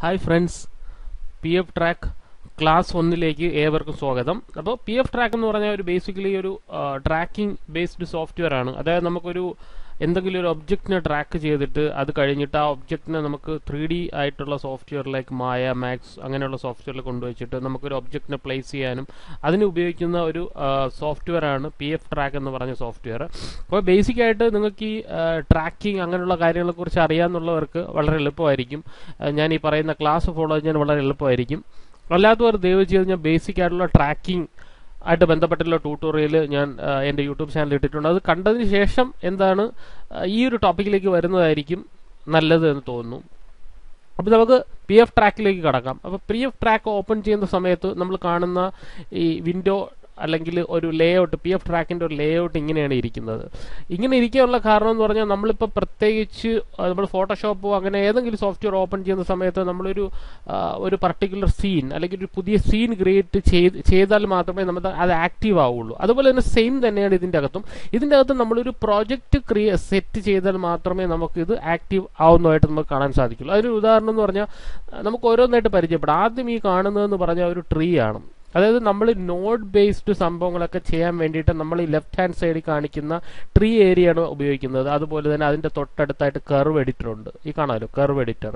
hi friends P F track class ഒന്നിലേക്ക് ഏവർക്കും സ്വാഗതം അപ്പോൾ പി എഫ് ട്രാക്ക് എന്ന് പറഞ്ഞാൽ ഒരു ബേസിക്കലി ഒരു ട്രാക്കിംഗ് ബേസ്ഡ് സോഫ്റ്റ്വെയർ ആണ് അതായത് നമുക്കൊരു എന്തെങ്കിലും ഒരു ഒബ്ജക്റ്റിനെ ട്രാക്ക് ചെയ്തിട്ട് അത് കഴിഞ്ഞിട്ട് ആ ഒബ്ജക്റ്റിനെ നമുക്ക് ത്രീ ഡി ആയിട്ടുള്ള സോഫ്റ്റ്വെയറിലേക്ക് മായ മാക്സ് അങ്ങനെയുള്ള സോഫ്റ്റ്വെയറിൽ കൊണ്ടുവച്ചിട്ട് നമുക്കൊരു ഒബ്ജക്റ്റിനെ പ്ലേസ് ചെയ്യാനും അതിന് ഉപയോഗിക്കുന്ന ഒരു സോഫ്റ്റ്വെയർ ആണ് പി എഫ് ട്രാക്ക് എന്ന് പറഞ്ഞ സോഫ്റ്റ്വെയർ അപ്പോൾ ബേസിക് ആയിട്ട് നിങ്ങൾക്ക് ഈ ട്രാക്കിംഗ് അങ്ങനെയുള്ള കാര്യങ്ങളെക്കുറിച്ച് അറിയാമെന്നുള്ളവർക്ക് വളരെ എളുപ്പമായിരിക്കും ആ, ഞാൻ ഈ പറയുന്ന ക്ലാസ് ഫോളോ ചെയ്യാൻ വളരെ എളുപ്പമായിരിക്കും അല്ലാത്തവർ ദയവ് ചെയ്ത് ഞാൻ ബേസിക് ആയിട്ടുള്ള ട്രാക്കിംഗ് ആയിട്ട് ബന്ധപ്പെട്ടുള്ള ട്യൂട്ടോറിയൽ ഞാൻ ആ, എൻ്റെ യൂട്യൂബ് ചാനൽ ഇട്ടിട്ടുണ്ട് അത് കണ്ടതിന് ശേഷം എന്താണ് ആ, ഈ ഒരു ടോപ്പിക്കിലേക്ക് വരുന്നതായിരിക്കും നല്ലത് എന്ന് തോന്നുന്നു അപ്പോൾ നമുക്ക് പി എഫ് ട്രാക്കിലേക്ക് കടക്കാം അപ്പോൾ പി എഫ് ട്രാക്ക് ഓപ്പൺ ചെയ്യുന്ന സമയത്ത് നമ്മൾ കാണുന്ന ഈ വിൻഡോ അല്ലെങ്കിൽ ഒരു ലേ ഔട്ട് പി എഫ് ട്രാക്കിൻ്റെ ഒരു ലേ ഔട്ട് ഇങ്ങനെയാണ് ഇരിക്കുന്നത് ഇങ്ങനെ ഇരിക്കാനുള്ള കാരണം എന്ന് പറഞ്ഞാൽ നമ്മളിപ്പോൾ പ്രത്യേകിച്ച് ആ, നമ്മൾ ഫോട്ടോഷോപ്പോ അങ്ങനെ ഏതെങ്കിലും സോഫ്റ്റ്വെയർ ഓപ്പൺ ചെയ്യുന്ന സമയത്ത് നമ്മളൊരു ആ, ഒരു പർട്ടിക്കുലർ സീൻ അല്ലെങ്കിൽ ഒരു പുതിയ സീൻ ക്രിയേറ്റ് ചെയ്ത് ചെയ്താൽ മാത്രമേ നമ്മൾ അത് ആക്റ്റീവ് ആവുള്ളൂ അതുപോലെ തന്നെ സെയിം തന്നെയാണ് ഇതിൻ്റെ അകത്തും ഇതിൻ്റെ അകത്ത് നമ്മളൊരു പ്രോജക്റ്റ് ക്രിയ സെറ്റ് ചെയ്താൽ മാത്രമേ നമുക്ക് ഇത് ആക്റ്റീവ് ആവുന്നതായിട്ട് നമുക്ക് കാണാൻ സാധിക്കുള്ളൂ അതിനൊരു ഉദാഹരണം എന്ന് പറഞ്ഞാൽ ആ, നമുക്ക് ഓരോന്നായിട്ട് പരിചയപ്പെടാം ആദ്യം ഈ കാണുന്നതെന്ന് പറഞ്ഞാൽ ഒരു ട്രീ ആണ് അതായത് നമ്മൾ നോഡ് ബേസ്ഡ് സംഭവങ്ങളൊക്കെ ചെയ്യാൻ വേണ്ടിയിട്ട് നമ്മൾ ഈ ലെഫ്റ്റ് ഹാൻഡ് സൈഡിൽ കാണിക്കുന്ന ട്രീ ഏരിയ ആണ് ഉപയോഗിക്കുന്നത് അതുപോലെ തന്നെ അതിൻ്റെ തൊട്ടടുത്തായിട്ട് കർവ് എഡിറ്റർ ഉണ്ട് ഈ കാണാമല്ലോ കർവ് എഡിറ്റർ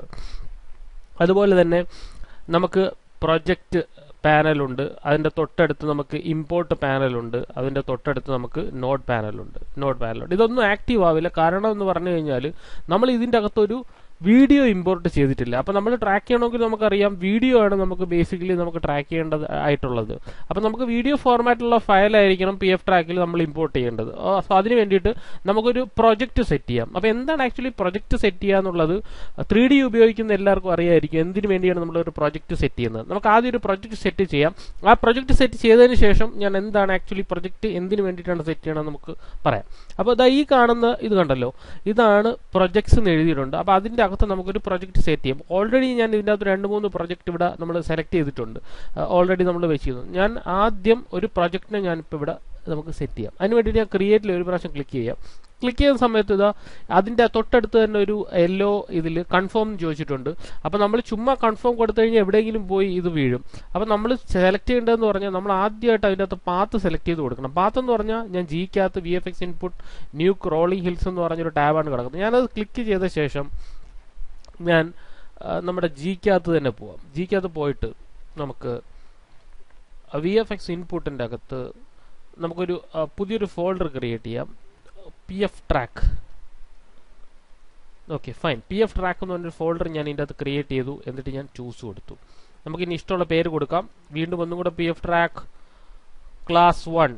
അതുപോലെ തന്നെ നമുക്ക് പ്രൊജക്റ്റ് പാനലുണ്ട് അതിൻ്റെ തൊട്ടടുത്ത് നമുക്ക് ഇമ്പോർട്ട് പാനലുണ്ട് അതിൻ്റെ തൊട്ടടുത്ത് നമുക്ക് നോഡ് പാനലുണ്ട് നോഡ് പാനലുണ്ട് ഇതൊന്നും ആക്റ്റീവ് ആവില്ല കാരണം എന്ന് പറഞ്ഞു കഴിഞ്ഞാൽ നമ്മൾ ഇതിൻ്റെ അകത്തൊരു വീഡിയോ ഇമ്പോർട്ട് ചെയ്തിട്ടില്ല അപ്പോൾ നമ്മൾ ട്രാക്ക് ചെയ്യണമെങ്കിൽ നമുക്കറിയാം വീഡിയോ ആണ് നമുക്ക് ബേസിക്കലി നമുക്ക് ട്രാക്ക് ചെയ്യേണ്ടത് ആയിട്ടുള്ളത് അപ്പോൾ നമുക്ക് വീഡിയോ ഫോർമാറ്റിലുള്ള ഫയലായിരിക്കണം പി എഫ് ട്രാക്കിൽ നമ്മൾ ഇമ്പോർട്ട് ചെയ്യേണ്ടത് അപ്പോൾ അതിന് വേണ്ടിയിട്ട് നമുക്കൊരു പ്രൊജക്റ്റ് സെറ്റ് ചെയ്യാം അപ്പോൾ എന്താണ് ആക്ച്വലി പ്രൊജക്റ്റ് സെറ്റ് ചെയ്യുക എന്നുള്ളത് ത്രീ ഡി ഉപയോഗിക്കുന്ന എല്ലാവർക്കും അറിയായിരിക്കും എന്തിനു വേണ്ടിയാണ് നമ്മൾ ഒരു പ്രൊജക്റ്റ് സെറ്റ് ചെയ്യുന്നത് നമുക്ക് ആദ്യം ഒരു പ്രൊജക്റ്റ് സെറ്റ് ചെയ്യാം ആ പ്രൊജക്റ്റ് സെറ്റ് ചെയ്തതിന് ശേഷം ഞാൻ എന്താണ് ആക്ച്വലി പ്രൊജക്റ്റ് എന്തിനു വേണ്ടിയിട്ടാണ് സെറ്റ് ചെയ്യണം നമുക്ക് പറയാം അപ്പോൾ ഇതാ ഈ കാണുന്ന ഇത് കണ്ടല്ലോ ഇതാണ് പ്രൊജക്ട്സ് എന്ന് എഴുതിയിട്ടുണ്ട് അപ്പോൾ അതിൻ്റെ അകത്ത് നമുക്കൊരു പ്രൊജക്റ്റ് സെറ്റ് ചെയ്യാം ഓൾറെഡി ഞാൻ ഇതിൻ്റെ അകത്ത് രണ്ട് മൂന്ന് പ്രൊജക്റ്റ് ഇവിടെ നമ്മൾ സെലക്ട് ചെയ്തിട്ടുണ്ട് ഓൾറെഡി നമ്മൾ വെച്ചിരുന്നു ഞാൻ ആദ്യം ഒരു പ്രൊജക്റ്റിനെ ഞാനിപ്പോൾ ഇവിടെ നമുക്ക് സെറ്റ് ചെയ്യാം അതിന് വേണ്ടി ഞാൻ ക്രിയേറ്റിൽ ഒരു പ്രാവശ്യം ക്ലിക്ക് ചെയ്യാം ക്ലിക്ക് ചെയ്യുന്ന സമയത്ത് ഇതാ അതിൻ്റെ തൊട്ടടുത്ത് തന്നെ ഒരു യെല്ലോ ഇതിൽ കൺഫേം ചോദിച്ചിട്ടുണ്ട് അപ്പോൾ നമ്മൾ ചുമ്മാ കൺഫേം കൊടുത്തു കഴിഞ്ഞാൽ എവിടെയെങ്കിലും പോയി ഇത് വീഴും അപ്പോൾ നമ്മൾ സെലക്ട് ചെയ്യേണ്ടതെന്ന് പറഞ്ഞാൽ നമ്മൾ ആദ്യമായിട്ട് അതിൻ്റെ അകത്ത് പാത്ത് സെലക്ട് ചെയ്ത് കൊടുക്കണം പാത്ത് എന്ന് പറഞ്ഞാൽ ഞാൻ ജിക്കകത്ത് V F X input Nuke rolling hills എന്ന് പറഞ്ഞൊരു ടാബാണ് കിടക്കുന്നത് ഞാനത് ക്ലിക്ക് ചെയ്ത ശേഷം ഞാൻ ആ, നമ്മുടെ ജിക്കകത്ത് തന്നെ പോവാം ജിക്കകത്ത് പോയിട്ട് നമുക്ക് വി എഫ് എക്സ് ഇൻപുട്ടിൻ്റെ അകത്ത് നമുക്കൊരു ആ, പുതിയൊരു ഫോൾഡർ ക്രിയേറ്റ് ചെയ്യാം P F track okay fine P F track എന്ന് പറഞ്ഞൊരു ഫോൾഡർ ഞാൻ ഇതിൻ്റെ അകത്ത് ക്രിയേറ്റ് ചെയ്തു എന്നിട്ട് ഞാൻ ചൂസ് കൊടുത്തു നമുക്ക് ഇനി ഇഷ്ടമുള്ള പേര് കൊടുക്കാം വീണ്ടും ഒന്നും കൂടെ P F track class one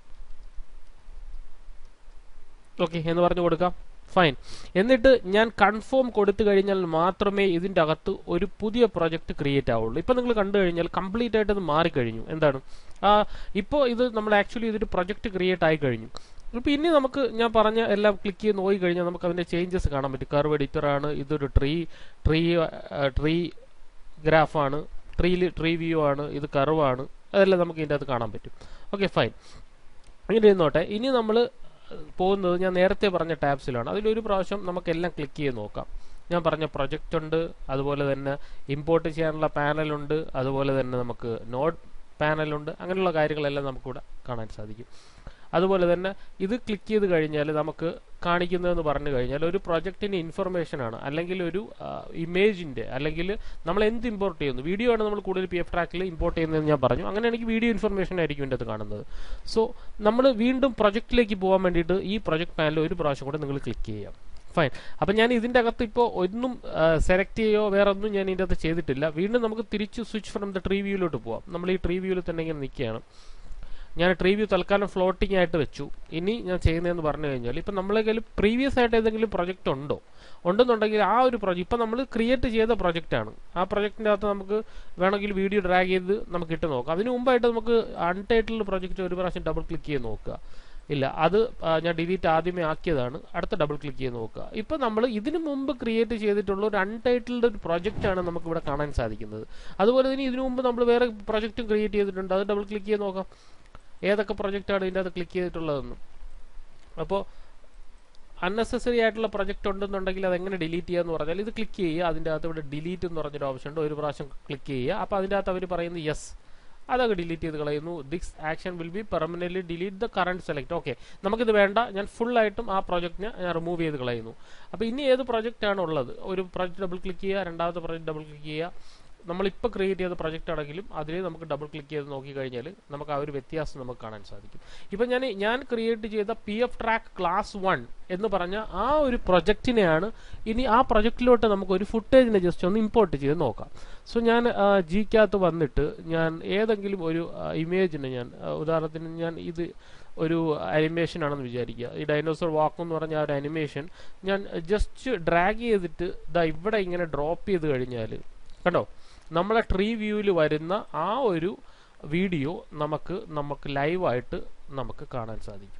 okay എന്ന് പറഞ്ഞു കൊടുക്കാം ഫൈൻ എന്നിട്ട് ഞാൻ കൺഫേം കൊടുത്തു കഴിഞ്ഞാൽ മാത്രമേ ഇതിൻ്റെ അകത്ത് ഒരു പുതിയ പ്രൊജക്റ്റ് ക്രിയേറ്റ് ആവുള്ളൂ ഇപ്പം നിങ്ങൾ കണ്ടു കഴിഞ്ഞാൽ കംപ്ലീറ്റ് ആയിട്ട് അത് മാറിക്കഴിഞ്ഞു എന്താണ് ഇപ്പോൾ ഇത് നമ്മൾ ആക്ച്വലി ഇതൊരു പ്രൊജക്റ്റ് ക്രിയേറ്റ് ആയി കഴിഞ്ഞു ഇപ്പം ഇനി നമുക്ക് ഞാൻ പറഞ്ഞ എല്ലാം ക്ലിക്ക് ചെയ്ത് നോക്കി കഴിഞ്ഞാൽ നമുക്ക് അതിൻ്റെ ചേഞ്ചസ് കാണാൻ പറ്റും കർവ് എഡിറ്റർ ആണ് ഇതൊരു ട്രീ ട്രീ ട്രീ ഗ്രാഫാണ് ട്രീയിൽ ട്രീ വ്യൂ ആണ് ഇത് കർവാണ് അതെല്ലാം നമുക്ക് ഇതിൻ്റെ അകത്ത് കാണാൻ പറ്റും ഓക്കെ ഫൈൻ ഇങ്ങനെ ഇരുന്നോട്ടെ ഇനി നമ്മൾ പോകുന്നത് ഞാൻ നേരത്തെ പറഞ്ഞ ടാബ്സിലാണ് അതിലൊരു പ്രാവശ്യം നമുക്കെല്ലാം ക്ലിക്ക് ചെയ്ത് നോക്കാം ഞാൻ പറഞ്ഞ പ്രൊജക്റ്റ് ഉണ്ട് അതുപോലെ തന്നെ ഇമ്പോർട്ട് ചെയ്യാനുള്ള പാനലുണ്ട് അതുപോലെ തന്നെ നമുക്ക് നോഡ് പാനലുണ്ട് അങ്ങനെയുള്ള കാര്യങ്ങളെല്ലാം നമുക്കിവിടെ കാണാൻ സാധിക്കും അതുപോലെ തന്നെ ഇത് ക്ലിക്ക് ചെയ്ത് കഴിഞ്ഞാൽ നമുക്ക് കാണിക്കുന്നതെന്ന് പറഞ്ഞു കഴിഞ്ഞാൽ ഒരു പ്രൊജക്റ്റിൻ്റെ ഇൻഫർമേഷൻ ആണ് അല്ലെങ്കിൽ ഒരു ഇമേജിൻ്റെ അല്ലെങ്കിൽ നമ്മൾ എന്ത് ഇമ്പോർട്ട് ചെയ്യുന്നു വീഡിയോ ആണ് നമ്മൾ കൂടുതൽ പി എഫ് ട്രാക്കിൽ ഇമ്പോർട്ട് ചെയ്യുന്നതെന്ന് ഞാൻ പറഞ്ഞു അങ്ങനെയാണെങ്കിൽ വീഡിയോ ഇൻഫർമേഷൻ ആയിരിക്കും ഇതിൻ്റെ അത് കാണുന്നത് സോ നമ്മൾ വീണ്ടും പ്രൊജക്റ്റിലേക്ക് പോകാൻ വേണ്ടിയിട്ട് ഈ പ്രൊജക്ട് പാനൽ ഒരു പ്രാവശ്യം കൂടെ നിങ്ങൾ ക്ലിക്ക് ചെയ്യാം ഫൈൻ അപ്പം ഞാൻ ഇതിൻ്റെ അകത്ത് ഇപ്പോൾ ഒന്നും സെലക്ട് ചെയ്യോ വേറെ ഒന്നും ഞാൻ ഇതിൻ്റെ അകത്ത് ചെയ്തിട്ടില്ല വീണ്ടും നമുക്ക് തിരിച്ച് സ്വിച്ച് ഫ്രം ദ ട്രീ വ്യൂയിലോട്ട് പോവാം നമ്മൾ ഈ ട്രീ വ്യൂവിൽ തന്നെ ഇങ്ങനെ നിൽക്കുകയാണ് ഞാൻ ട്രീ വ്യൂ തൽക്കാലം ഫ്ലോട്ടിംഗ് ആയിട്ട് വെച്ചു ഇനി ഞാൻ ചെയ്യുന്നതെന്ന് പറഞ്ഞു കഴിഞ്ഞാൽ ഇപ്പം നമ്മളെ കയ്യിൽ പ്രീവിയസ് ആയിട്ട് ഏതെങ്കിലും പ്രൊജക്റ്റ് ഉണ്ടോ ഉണ്ടെന്നുണ്ടെങ്കിൽ ആ ഒരു പ്രൊജക്റ്റ് ഇപ്പം നമ്മൾ ക്രിയേറ്റ് ചെയ്ത പ്രൊജക്റ്റാണ് ആ പ്രൊജക്റ്റിൻ്റെ അകത്ത് നമുക്ക് വേണമെങ്കിൽ വീഡിയോ ഡ്രാഗ് ചെയ്ത് നമുക്ക് ഇട്ട് നോക്കാം അതിന് മുമ്പായിട്ട് നമുക്ക് അൺടൈറ്റിൽഡ് പ്രൊജക്റ്റ് ഒരു പ്രാവശ്യം ഡബിൾ ക്ലിക്ക് ചെയ്ത് നോക്കുക ഇല്ല അത് ആ, ഞാൻ ഡിലീറ്റ് ആദ്യമേ ആക്കിയതാണ് അടുത്ത ഡബിൾ ക്ലിക്ക് ചെയ്ത് നോക്കുക ഇപ്പം നമ്മൾ ഇതിനു മുമ്പ് ക്രിയേറ്റ് ചെയ്തിട്ടുള്ള ഒരു അൺടൈറ്റിൽഡ് ഒരു പ്രൊജക്റ്റ് ആണ് നമുക്ക് ഇവിടെ കാണാൻ സാധിക്കുന്നത് അതുപോലെ തന്നെ ഇതിനു മുമ്പ് നമ്മൾ വേറെ പ്രൊജക്റ്റും ക്രിയേറ്റ് ചെയ്തിട്ടുണ്ട് അത് ഡബിൾ ക്ലിക്ക് ചെയ്ത് നോക്കാം ഏതൊക്കെ പ്രൊജക്റ്റാണ് ഇതിൻ്റെ അകത്ത് ക്ലിക്ക് ചെയ്തിട്ടുള്ളതെന്ന് അപ്പോൾ അൺനെസസറി ആയിട്ടുള്ള പ്രൊജക്റ്റ് ഉണ്ടെന്നുണ്ടെങ്കിൽ അത് എങ്ങനെ ഡിലീറ്റ് ചെയ്യുക എന്ന് പറഞ്ഞാൽ ഇത് ക്ലിക്ക് ചെയ്യുക അതിൻ്റെ അകത്ത് ഇവിടെ ഡിലീറ്റ് എന്ന് പറഞ്ഞൊരു ഓപ്ഷൻ ഉണ്ട് ഒരു പ്രാവശ്യം ക്ലിക്ക് ചെയ്യുക അപ്പോൾ അതിൻ്റെ അകത്ത് അവർ പറയുന്നത് യെസ് അതൊക്കെ ഡിലീറ്റ് ചെയ്ത് കളയുന്നു this action will be permanent delete the current select okay നമുക്കിത് വേണ്ട ഞാൻ ഫുൾ ആയിട്ടും ആ പ്രോജക്റ്റിനെ ഞാൻ റിമൂവ് ചെയ്ത് കളയുന്നു അപ്പോൾ ഇനി ഏത് പ്രോജക്റ്റ് ആണ് ഉള്ളത് ഒരു പ്രോജക്റ്റ് ഡബിൾ ക്ലിക്ക് ചെയ്യുക രണ്ടാമത്തെ പ്രോജക്റ്റ് ഡബിൾ ക്ലിക്ക് ചെയ്യുക നമ്മളിപ്പോൾ ക്രിയേറ്റ് ചെയ്ത പ്രൊജക്റ്റ് ആണെങ്കിലും അതിൽ നമുക്ക് ഡബിൾ ക്ലിക്ക് ചെയ്ത് നോക്കിക്കഴിഞ്ഞാൽ നമുക്ക് ആ ഒരു വ്യത്യാസം നമുക്ക് കാണാൻ സാധിക്കും ഇപ്പം ഞാൻ ഞാൻ ക്രിയേറ്റ് ചെയ്ത P F track class one എന്ന് പറഞ്ഞ ആ ഒരു പ്രൊജക്റ്റിനെയാണ് ഇനി ആ പ്രൊജക്റ്റിലോട്ട് നമുക്ക് ഒരു ഫുട്ടേജിനെ ജസ്റ്റ് ഒന്ന് ഇമ്പോർട്ട് ചെയ്ത് നോക്കാം സോ ഞാൻ ജിക്കകത്ത് വന്നിട്ട് ഞാൻ ഏതെങ്കിലും ഒരു ഇമേജിനെ ഞാൻ ആ, ഉദാഹരണത്തിന് ഞാൻ ഇത് ഒരു അനിമേഷൻ ആണെന്ന് വിചാരിക്കുക ഈ ഡൈനോസർ വാക്ക് എന്ന് പറഞ്ഞ ആ ഒരു അനിമേഷൻ ഞാൻ ജസ്റ്റ് ഡ്രാഗ് ചെയ്തിട്ട് ദാ ഇവിടെ ഇങ്ങനെ ഡ്രോപ്പ് ചെയ്ത് കഴിഞ്ഞാൽ കണ്ടോ നമ്മളെ ട്രീ വ്യൂവിൽ വരുന്ന ആ ഒരു വീഡിയോ നമുക്ക് നമുക്ക് ലൈവായിട്ട് നമുക്ക് കാണാൻ സാധിക്കും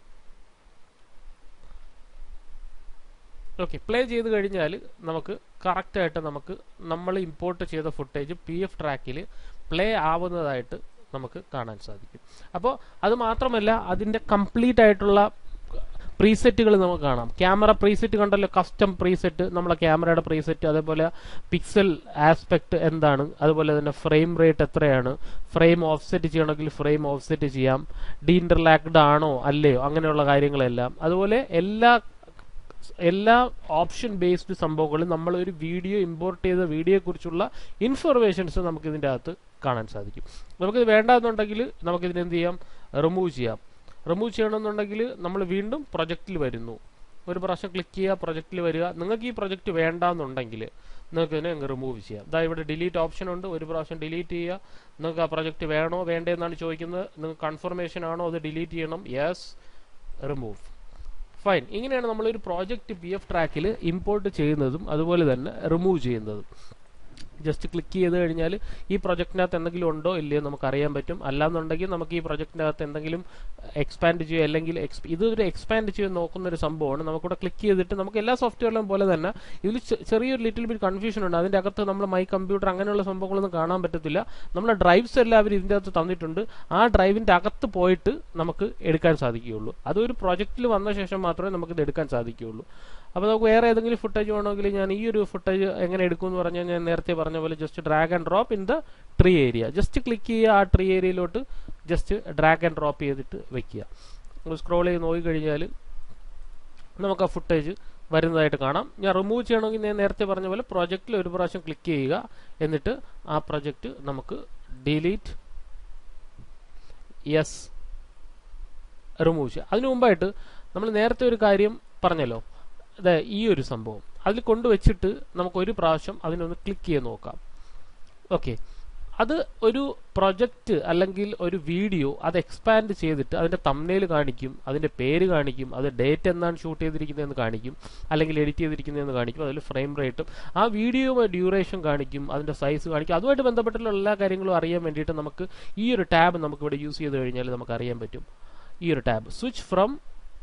ഓക്കെ പ്ലേ ചെയ്ത് കഴിഞ്ഞാൽ നമുക്ക് കറക്റ്റായിട്ട് നമുക്ക് നമ്മൾ ഇമ്പോർട്ട് ചെയ്ത ഫുട്ടേജ് പി എഫ് ട്രാക്കിൽ പ്ലേ ആവുന്നതായിട്ട് നമുക്ക് കാണാൻ സാധിക്കും അപ്പോൾ അത് മാത്രമല്ല അതിൻ്റെ കംപ്ലീറ്റ് ആയിട്ടുള്ള പ്രീസെറ്റുകൾ നമുക്ക് കാണാം ക്യാമറ പ്രീസെറ്റ് കണ്ടല്ലോ കസ്റ്റം പ്രീസെറ്റ് നമ്മളെ ക്യാമറയുടെ പ്രീസെറ്റ് അതേപോലെ പിക്സൽ ആസ്പെക്ട് എന്താണ് അതുപോലെ തന്നെ ഫ്രെയിം റേറ്റ് എത്രയാണ് ഫ്രെയിം ഓഫ്സെറ്റ് ചെയ്യണമെങ്കിൽ ഫ്രെയിം ഓഫ്സെറ്റ് ചെയ്യാം ഡി ഇന്റർലാക്ഡ് ആണോ അല്ലയോ അങ്ങനെയുള്ള കാര്യങ്ങളെല്ലാം അതുപോലെ എല്ലാ എല്ലാ ഓപ്ഷൻ ബേസ്ഡ് സംഭവങ്ങളും നമ്മൾ ഒരു വീഡിയോ ഇമ്പോർട്ട് ചെയ്ത വീഡിയോയെ കുറിച്ചുള്ള ഇൻഫർമേഷൻസ് നമുക്ക് ഇതിൻ്റെ അകത്ത് കാണാൻ സാധിക്കും നമുക്കിത് വേണ്ടാന്നുണ്ടെങ്കിൽ നമുക്കിതിന് എന്ത് ചെയ്യാം റിമൂവ് ചെയ്യാം റിമൂവ് ചെയ്യണമെന്നുണ്ടെങ്കിൽ നമ്മൾ വീണ്ടും പ്രൊജക്റ്റിൽ വരുന്നു ഒരു പ്രാവശ്യം ക്ലിക്ക് ചെയ്യുക പ്രൊജക്റ്റിൽ വരിക നിങ്ങൾക്ക് ഈ പ്രൊജക്റ്റ് വേണ്ടാന്നുണ്ടെങ്കിൽ നിങ്ങൾക്ക് ഇതിനെ അങ്ങ് റിമൂവ് ചെയ്യാം ഇതാ ഇവിടെ ഡിലീറ്റ് ഓപ്ഷൻ ഉണ്ട് ഒരു പ്രാവശ്യം ഡിലീറ്റ് ചെയ്യുക നിങ്ങൾക്ക് ആ പ്രൊജക്റ്റ് വേണോ വേണ്ടേ എന്നാണ് ചോദിക്കുന്നത് നിങ്ങൾക്ക് കൺഫർമേഷൻ ആണോ അത് ഡിലീറ്റ് ചെയ്യണം യെസ് റിമൂവ് ഫൈൻ ഇങ്ങനെയാണ് നമ്മളൊരു പ്രോജക്റ്റ് പി എഫ് ട്രാക്കിൽ ഇമ്പോർട്ട് ചെയ്യുന്നതും അതുപോലെ തന്നെ റിമൂവ് ചെയ്യുന്നതും ജസ്റ്റ് ക്ലിക്ക് ചെയ്ത് കഴിഞ്ഞാൽ ഈ പ്രൊജക്റ്റിനകത്ത് എന്തെങ്കിലും ഉണ്ടോ ഇല്ലയോ നമുക്ക് അറിയാൻ പറ്റും അല്ലാന്നുണ്ടെങ്കിൽ നമുക്ക് ഈ പ്രൊജക്റ്റിനകത്ത് എന്തെങ്കിലും എക്സ്പാൻഡ് ചെയ്യുക അല്ലെങ്കിൽ എക്സ് ഇതൊരു എക്സ്പാൻഡ് ചെയ്ത് നോക്കുന്ന ഒരു സംഭവമാണ് നമുക്കിവിടെ ക്ലിക്ക് ചെയ്തിട്ട് നമുക്ക് എല്ലാ സോഫ്റ്റ്വെയറിലും പോലെ തന്നെ ഇതിൽ ചെ- ചെറിയൊരു ലിറ്റിൽ ബിറ്റ് കൺഫ്യൂഷൻ ഉണ്ട് അതിൻ്റെ അകത്ത് നമ്മൾ മൈ കമ്പ്യൂട്ടർ അങ്ങനെയുള്ള സംഭവങ്ങളൊന്നും കാണാൻ പറ്റത്തില്ല നമ്മുടെ ഡ്രൈവ്സ് എല്ലാം അവർ ഇതിൻ്റെ അകത്ത് തന്നിട്ടുണ്ട് ആ ഡ്രൈവിൻ്റെ അകത്ത് പോയിട്ട് നമുക്ക് എടുക്കാൻ സാധിക്കുകയുള്ളൂ അതൊരു പ്രൊജക്റ്റിൽ വന്ന ശേഷം മാത്രമേ നമുക്കിത് എടുക്കാൻ സാധിക്കുകയുള്ളൂ അപ്പോൾ നമുക്ക് വേറെ ഏതെങ്കിലും ഫുട്ടേജ് വേണമെങ്കിൽ ഞാൻ ഈ ഒരു ഫുട്ടേജ് എങ്ങനെ എടുക്കുമെന്ന് പറഞ്ഞാൽ ഞാൻ നേരത്തെ പറഞ്ഞ പോലെ just drag and drop in the tree area just click ചെയ്യുക ആ ട്രീ ഏരിയയിലോട്ട് ജസ്റ്റ് ഡ്രാഗ് ആൻഡ് ഡ്രോപ്പ് ചെയ്തിട്ട് വെക്കുക സ്ക്രോൾ ചെയ്ത് നോക്കിക്കഴിഞ്ഞാൽ നമുക്ക് ആ ഫുട്ടേജ് വരുന്നതായിട്ട് കാണാം ഞാൻ റിമൂവ് ചെയ്യണമെങ്കിൽ ഞാൻ നേരത്തെ പറഞ്ഞ പോലെ പ്രൊജക്റ്റിൽ ഒരു പ്രാവശ്യം ക്ലിക്ക് ചെയ്യുക എന്നിട്ട് ആ പ്രൊജക്റ്റ് നമുക്ക് ഡിലീറ്റ് യെസ് റിമൂവ് ചെയ്യുക അതിനു മുമ്പായിട്ട് നമ്മൾ നേരത്തെ ഒരു കാര്യം പറഞ്ഞല്ലോ അതെ ഈ ഒരു സംഭവം അതിൽ കൊണ്ടുവച്ചിട്ട് നമുക്ക് ഒരു പ്രാവശ്യം അതിനൊന്ന് ക്ലിക്ക് ചെയ്ത് നോക്കാം ഓക്കെ അത് ഒരു പ്രൊജക്റ്റ് അല്ലെങ്കിൽ ഒരു വീഡിയോ അത് എക്സ്പാൻഡ് ചെയ്തിട്ട് അതിന്റെ തമ്മിൽ കാണിക്കും അതിന്റെ പേര് കാണിക്കും അത് ഡേറ്റ് എന്നാണ് ഷൂട്ട് ചെയ്തിരിക്കുന്നതെന്ന് കാണിക്കും അല്ലെങ്കിൽ എഡിറ്റ് ചെയ്തിരിക്കുന്നതെന്ന് കാണിക്കും അതിൽ ഫ്രെയിം റേറ്റും ആ വീഡിയോ ഡ്യൂറേഷൻ കാണിക്കും അതിന്റെ സൈസ് കാണിക്കും അതുമായിട്ട് ബന്ധപ്പെട്ടുള്ള എല്ലാ കാര്യങ്ങളും അറിയാൻ വേണ്ടിയിട്ട് നമുക്ക് ഈ ഒരു ടാബ് നമുക്ക് ഇവിടെ യൂസ് ചെയ്ത് കഴിഞ്ഞാൽ നമുക്ക് അറിയാൻ പറ്റും ഈ ഒരു ടാബ് സ്വിച്ച് ഫ്രം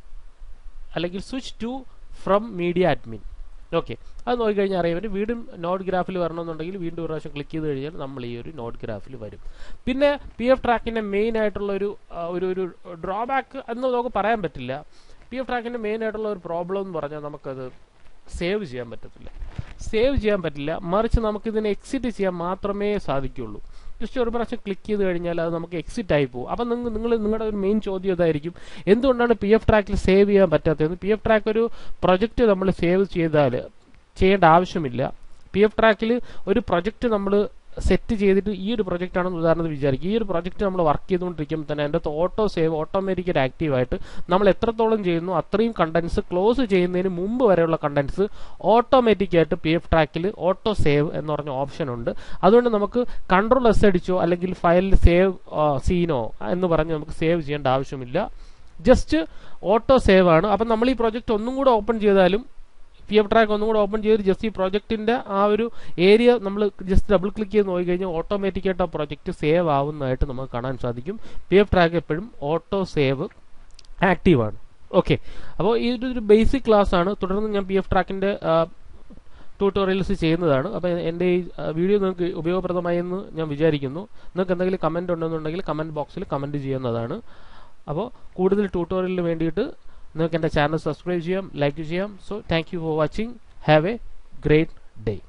അല്ലെങ്കിൽ switch to from media admin okay അത് നോക്കിക്കഴിഞ്ഞാൽ അറിയാൻ പറ്റും വീണ്ടും നോട്ട് ഗ്രാഫിൽ വരണമെന്നുണ്ടെങ്കിൽ വീണ്ടും ഒരു പ്രാവശ്യം ക്ലിക്ക് ചെയ്ത് കഴിഞ്ഞാൽ നമ്മൾ ഈ ഒരു നോട്ട് ഗ്രാഫിൽ വരും പിന്നെ പി എഫ് ട്രാക്കിന്റെ മെയിൻ ആയിട്ടുള്ള ഒരു ആ, ഒരു ഒരു ഡ്രോബാക്ക് എന്ന് നമുക്ക് പറയാൻ പറ്റില്ല പി എഫ് ട്രാക്കിന്റെ മെയിൻ ആയിട്ടുള്ള ഒരു പ്രോബ്ലം എന്ന് പറഞ്ഞാൽ നമുക്കത് സേവ് ചെയ്യാൻ പറ്റത്തില്ല സേവ് ചെയ്യാൻ പറ്റില്ല മറിച്ച് നമുക്ക് ഇതിനെ എക്സിറ്റ് ചെയ്യാൻ മാത്രമേ സാധിക്കുള്ളൂ ജസ്റ്റ് ഒരു പ്രാവശ്യം ക്ലിക്ക് ചെയ്ത് കഴിഞ്ഞാൽ അത് നമുക്ക് എക്സിറ്റ് ആയി പോകും അപ്പം നിങ്ങൾ നിങ്ങൾ നിങ്ങളുടെ ഒരു മെയിൻ ചോദ്യം ഇതായിരിക്കും എന്തുകൊണ്ടാണ് പി എഫ് ട്രാക്കിൽ സേവ് ചെയ്യാൻ പറ്റാത്തത് പി എഫ് ട്രാക്ക് ഒരു പ്രൊജക്റ്റ് നമ്മൾ സേവ് ചെയ്താൽ ചെയ്യേണ്ട ആവശ്യമില്ല പി എഫ് ട്രാക്കിൽ ഒരു പ്രൊജക്റ്റ് നമ്മൾ സെറ്റ് ചെയ്തിട്ട് ഈ ഒരു പ്രൊജക്റ്റ് ആണെന്ന് ഉദാഹരണത്തിന് വിചാരിക്കും ഈ ഒരു പ്രൊജക്റ്റ് നമ്മൾ വർക്ക് ചെയ്തുകൊണ്ടിരിക്കുമ്പോൾ തന്നെ അതിൻ്റെ അകത്ത് ഓട്ടോ സേവ് ഓട്ടോമാറ്റിക്കലി ആക്റ്റീവ് ആയിട്ട് നമ്മൾ എത്രത്തോളം ചെയ്യുന്നു അത്രയും കണ്ടന്റ്സ് ക്ലോസ് ചെയ്യുന്നതിന് മുമ്പ് വരെയുള്ള കണ്ടന്റ്സ് ഓട്ടോമാറ്റിക് ആയിട്ട് പി എഫ് ട്രാക്കിൽ ഓട്ടോ സേവ് എന്ന് പറഞ്ഞ ഓപ്ഷൻ ഉണ്ട് അതുകൊണ്ട് നമുക്ക് കൺട്രോൾ എസ് അടിച്ചോ അല്ലെങ്കിൽ ഫയലിൽ സേവ് സീനോ എന്ന് പറഞ്ഞ് നമുക്ക് സേവ് ചെയ്യേണ്ട ആവശ്യമില്ല ജസ്റ്റ് ഓട്ടോ സേവ് ആണ് അപ്പം നമ്മൾ ഈ പ്രൊജക്റ്റ് ഒന്നും കൂടെ ഓപ്പൺ ചെയ്താലും പി എഫ് ട്രാക്ക് ഒന്നും കൂടെ ഓപ്പൺ ചെയ്ത് ജസ്റ്റ് ഈ പ്രൊജക്റ്റിന്റെ ആ ഒരു ഏരിയ നമ്മൾ ജസ്റ്റ് ഡബിൾ ക്ലിക്ക് ചെയ്ത് നോക്കി കഴിഞ്ഞാൽ ഓട്ടോമാറ്റിക് ആയിട്ട് ആ പ്രൊജക്റ്റ് സേവ് ആവുന്നതായിട്ട് നമുക്ക് കാണാൻ സാധിക്കും പി എഫ് ട്രാക്ക് എപ്പോഴും ഓട്ടോ സേവ് ആക്റ്റീവ് ആണ് ഓക്കെ അപ്പോൾ ഈ ഒരു ബേസിക് ക്ലാസ് ആണ് തുടർന്ന് ഞാൻ പി എഫ് ട്രാക്കിന്റെ ട്യൂട്ടോറിയൽസ് ചെയ്യുന്നതാണ് അപ്പോൾ എൻ്റെ ഈ വീഡിയോ നിങ്ങൾക്ക് ഉപയോഗപ്രദമായി എന്ന് ഞാൻ വിചാരിക്കുന്നു നിങ്ങൾക്ക് എന്തെങ്കിലും കമൻറ്റ് ഉണ്ടെന്നുണ്ടെങ്കിൽ കമൻറ്റ് ബോക്സിൽ കമൻറ്റ് ചെയ്യുന്നതാണ് അപ്പോൾ കൂടുതൽ ട്യൂട്ടോറിയലിന് വേണ്ടിയിട്ട് നിങ്ങൾക്ക് എൻ്റെ ചാനൽ സബ്സ്ക്രൈബ് ചെയ്യാം ലൈക്ക് ചെയ്യാം so thank you for watching have a great day